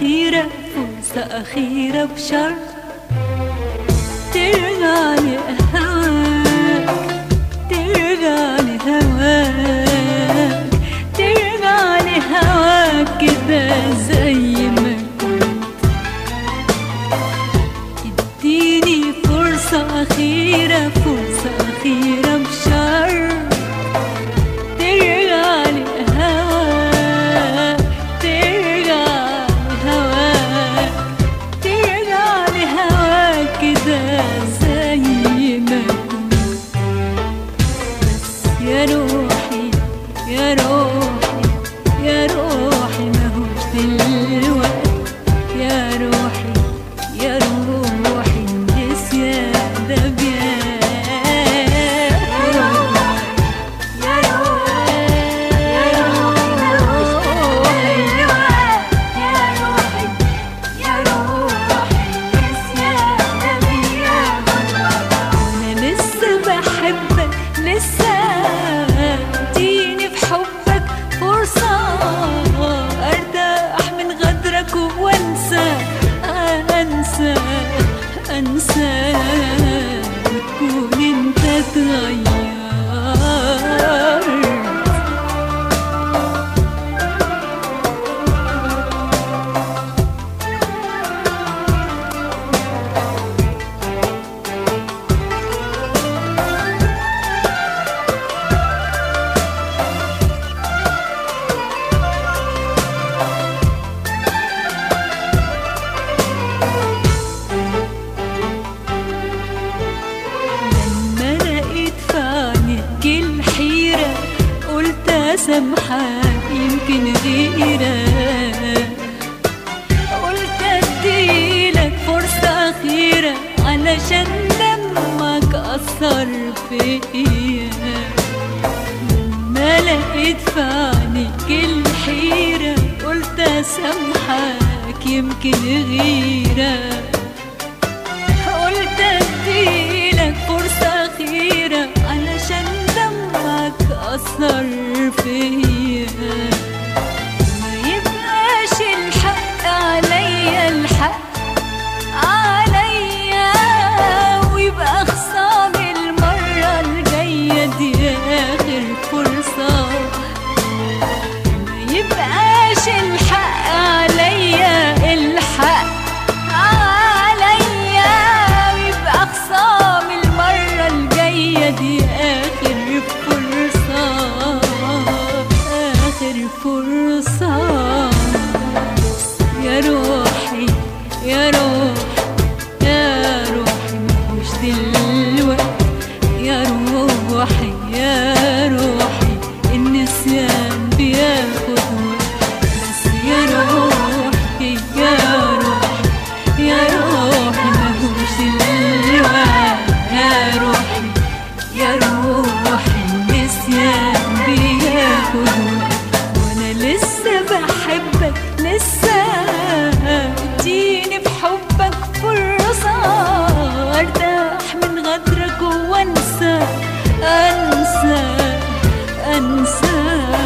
أخيرة فرصة أخيرة بشرط ترجع لهواك ترجع لهواك ترجع لهواك كده زي ما كنت اديني فرصة أخيرة فرصة أخيرة بشرط ترجع لهواك ترجع لهواك ترجع لهواك كده زي ما كنت بس يا روحي يا روحي يا روحي ما هوش دلوقتي يا روحي يا روحي النسيان ده بياخد يا روحي يا روحي ما هوش دلوقتي يا روحي يا روحي النسيان ده بياخد وانا لسه بحبك لسه اديني في حبك فرصة ارتاح من غدرك وانسى انسى انسى وتكون انت اتغيرت لما لقيت في عينيك الحيرة قلت أسامحك يمكن غيرك قلت أديلك فرصة أخيرة علشان دمك أثر فيا لما لقيت في عينيك الحيرة قلت أسامحك يمكن غيرك قلت اديلك فرصة أخيرة علشان دمك أثر فيا ما يبقاش الحق عليا الحق عليا ويبقى خصام المرة الجاية دي آخر فرصة ما يبقاش الحق عليا الحق عليا ويبقى خصام المرة الجاية دي آخر فرصة آخر فرصة يا روحي يا روحي يا روحي مش دلوقتي يا روحي يا روحي النسيان بياخد وقت بس يا روحي يا روحي يا روحي مهوش دلوقتي يا روحي يا روحي النسيان بياخد وقت وانا لسه بحبك لسه اديني في حبك فرصة ارتاح من غدرك وانسى انسى انسى